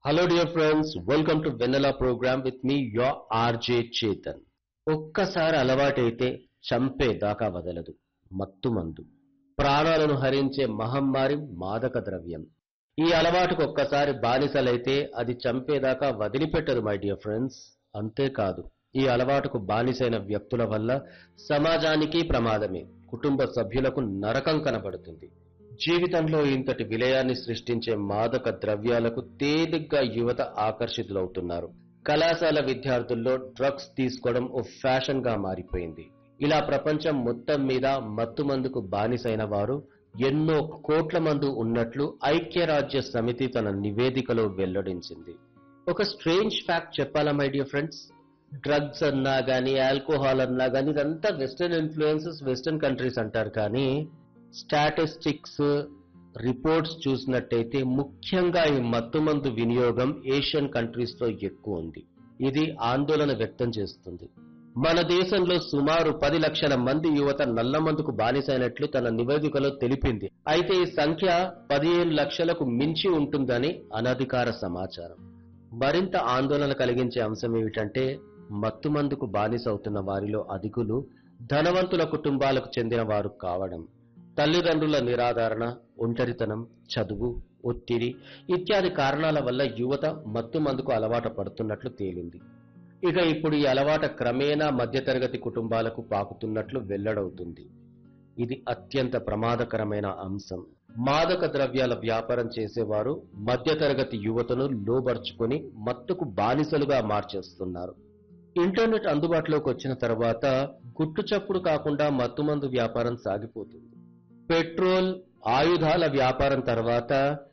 hello dear friends welcome to Vennela program with me your RJ Chetan ఒక్కసారి అలవాటైతే చంపే దాకా వదలదు మత్తు మందు ప్రాణాలను హరించే మహమ్మారి మాదక ద్రవ్యం ఈ అలవాటుకు ఒక్కసారి బానిసలైతే అది చంపేదాకా వదిలిపెట్టదు మై డియర్ ఫ్రెండ్స్ అంతేకాదు ఈ అలవాటుకు బానిసైన వ్యక్తుల వల్ల సమాజానికి ప్రమాదమే కుటుంబ సభ్యులకు నరకం కనబడుతుంది జీవితంలో ఇంతటి విలయాన్ని సృష్టించే మాదక ద్రవ్యాలకు తేలిగ్గా యువత ఆకర్షితులవుతున్నారు కళాశాల విద్యార్థుల్లో డ్రగ్స్ తీసుకోవడం ఓ ఫ్యాషన్ గా మారిపోయింది ఇలా ప్రపంచం మొత్తం మీద మత్తుమందుకు బానిసైన వారు ఎన్నో కోట్ల మంది ఉన్నట్లు ఐక్యరాజ్య సమితి తన నివేదికలో వెల్లడించింది ఒక స్ట్రేంజ్ ఫ్యాక్ట్ చెప్పాలా మై డియర్ ఫ్రెండ్స్ డ్రగ్స్ అన్నా గానీ ఆల్కహాల్ అన్నా గానీ ఇదంతా వెస్టర్న్ ఇన్ఫ్లుయెన్సెస్ వెస్టర్న్ కంట్రీస్ అంటారు కానీ స్టాటిస్టిక్స్ రిపోర్ట్స్ చూసినట్టయితే ముఖ్యంగా ఈ మత్తుమందు వినియోగం ఏషియన్ కంట్రీస్ లో ఎక్కువ ఉంది ఇది ఆందోళన వ్యక్తం చేస్తుంది మన దేశంలో సుమారు పది లక్షల మంది యువత నల్లమందుకు బానిసైనట్లు తన నివేదికలో తెలిపింది అయితే ఈ సంఖ్య పదిహేను లక్షలకు మించి ఉంటుందని అనధికార సమాచారం మరింత ఆందోళన కలిగించే అంశం ఏమిటంటే మత్తుమందుకు బానిసవుతున్న వారిలో అధికులు ధనవంతుల కుటుంబాలకు చెందిన వారు కావడం తల్లిదండ్రుల నిరాధారణ ఒంటరితనం చదువు ఒత్తిడి ఇత్యాది కారణాల వల్ల యువత మత్తుమందుకు అలవాటు పడుతున్నట్లు తేలింది ఇక ఇప్పుడు ఈ అలవాట క్రమేణా మధ్యతరగతి కుటుంబాలకు పాకుతున్నట్లు వెల్లడవుతుంది ఇది అత్యంత ప్రమాదకరమైన అంశం మాదక ద్రవ్యాల వ్యాపారం చేసేవారు మధ్యతరగతి యువతను లోబర్చుకొని మత్తుకు బానిసలుగా మార్చేస్తున్నారు ఇంటర్నెట్ అందుబాటులోకి వచ్చిన తర్వాత గుట్టు చప్పుడు కాకుండా మత్తుమందు వ్యాపారం సాగిపోతుంది పెట్రోల్ ఆయుధాల వ్యాపారం తర్వాత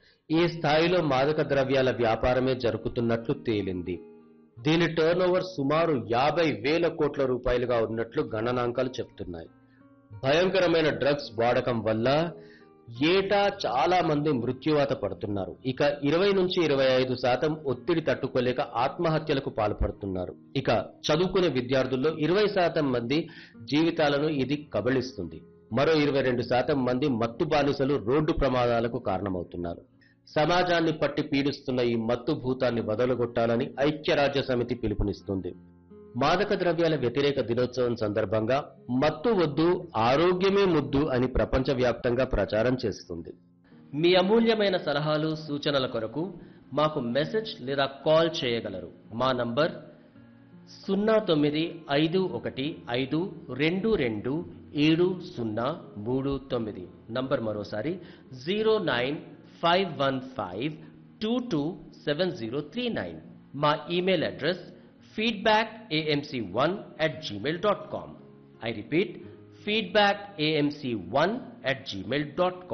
ఈ స్థాయిలో మాదక ద్రవ్యాల వ్యాపారమే జరుగుతున్నట్లు తేలింది దీని టర్నోవర్ సుమారు యాభై వేల కోట్ల రూపాయలుగా ఉన్నట్లు గణనాంకాలు చెప్తున్నాయి భయంకరమైన డ్రగ్స్ వాడకం వల్ల ఏటా చాలా మంది మృత్యువాత పడుతున్నారు ఇక ఇరవై నుంచి ఇరవై ఐదు శాతం ఒత్తిడి తట్టుకోలేక ఆత్మహత్యలకు పాల్పడుతున్నారు ఇక చదువుకునే విద్యార్థుల్లో ఇరవై శాతం మంది జీవితాలను ఇది కబళిస్తుంది మరో ఇరవై రెండు శాతం మంది మత్తు బానిసలు రోడ్డు ప్రమాదాలకు కారణమవుతున్నారు సమాజాన్ని పట్టి పీడిస్తున్న ఈ మత్తు భూతాన్ని వదలగొట్టాలని ఐక్యరాజ్య సమితి పిలుపునిస్తుంది మాదక ద్రవ్యాల వ్యతిరేక దినోత్సవం సందర్భంగా మత్తు వద్దు ఆరోగ్యమే ముద్దు అని ప్రపంచవ్యాప్తంగా ప్రచారం చేస్తుంది మీ అమూల్యమైన సలహాలు సూచనల కొరకు మాకు మెసేజ్ లేదా కాల్ చేయగలరు మా నంబర్ సున్నా తొమ్మిది ఐదు ఒకటి ఐదు రెండు రెండు ఏడు సున్నా మూడు తొమ్మిది నంబర్ మరోసారి zero nine five one five two two seven zero three nine మా email address feedback AMC one at Gmail dot com I repeat feedback AMC one at Gmail dot com